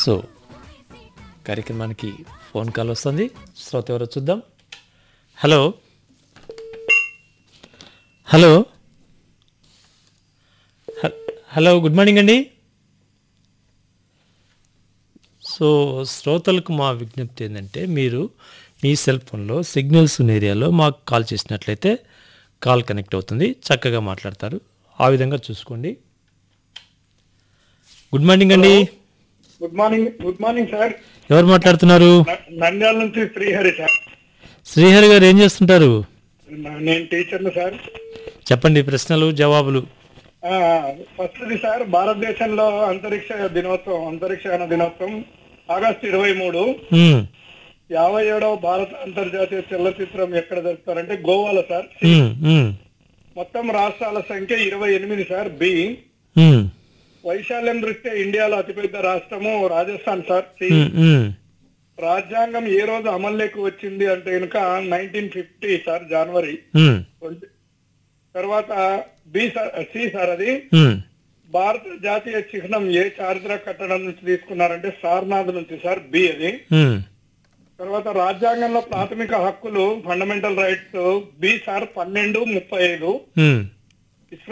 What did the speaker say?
So కార్యక్రమానికి phone call వస్తుంది శ్రోత ఎవరో చూద్దాం హలో హలో హ- హలో గుడ్ మార్నింగ్ అండి సో శ్రోతలకు మా విజ్ఞప్తి ఏంటంటే మీరు మీ సెల్ ఫోన్లో సిగ్నల్స్ ఉన్న ఏరియాలో మాకు కాల్ చేసినట్లయితే కాల్ కనెక్ట్ అవుతుంది చక్కగా మాట్లాడతారు ఆ విధంగా చూసుకోండి గుడ్ మార్నింగ్ అండి good morning good morning sir ఎవరు మాట్లాడుతున్నారు న- నంద్యాల నుంచి శ్రీహరి సార్ శ్రీహరి గారు ఏం చేస్తుంటారు న- నేను టీచర్ని సార్ చెప్పండి ప్రశ్నలు జవాబులు ఫస్ట్ది సార్ భారతదేశంలో అంతరిక్ష దినోత్సవం అంతరిక్షయాన దినోత్సవం ఆగస్టు ఇరవై మూడు మ్మ్. యాభై ఏడవ భారత అంతర్జాతీయ చలనచిత్రం ఎక్కడ జరుపుతారంటే గోవాలో సార్ మ్మ్. మ్మ్. మొత్తం రాష్ట్రాల సంఖ్య ఇరవై ఎనిమిది సార్ బి మ్మ్. వైశాల్యం దృష్ట్యా ఇండియాలో అతిపెద్ద రాష్ట్రము రాజస్థాన్ సార్ సి మ్మ్. మ్మ్. రాజ్యాంగం ఏ రోజు అమల్లోకి వచ్చింది అంటే కనుక నైన్టీన్ ఫిఫ్టీ సార్ జనవరి మ్మ్. ట్వంటీ తర్వాత బి సార్ సి సార్ అది మ్మ్. భారత జాతీయ చిహ్నం ఏ చారిత్రక కట్టడం నుంచి తీసుకున్నారంటే సార్నాథ్ నుంచి సార్ బి అది మ్మ్. తర్వాత రాజ్యాంగంలో ప్రాథమిక హక్కులు ఫండమెంటల్ రైట్స్ బి సార్ పన్నెండు ముప్పై ఐదు మ్మ్.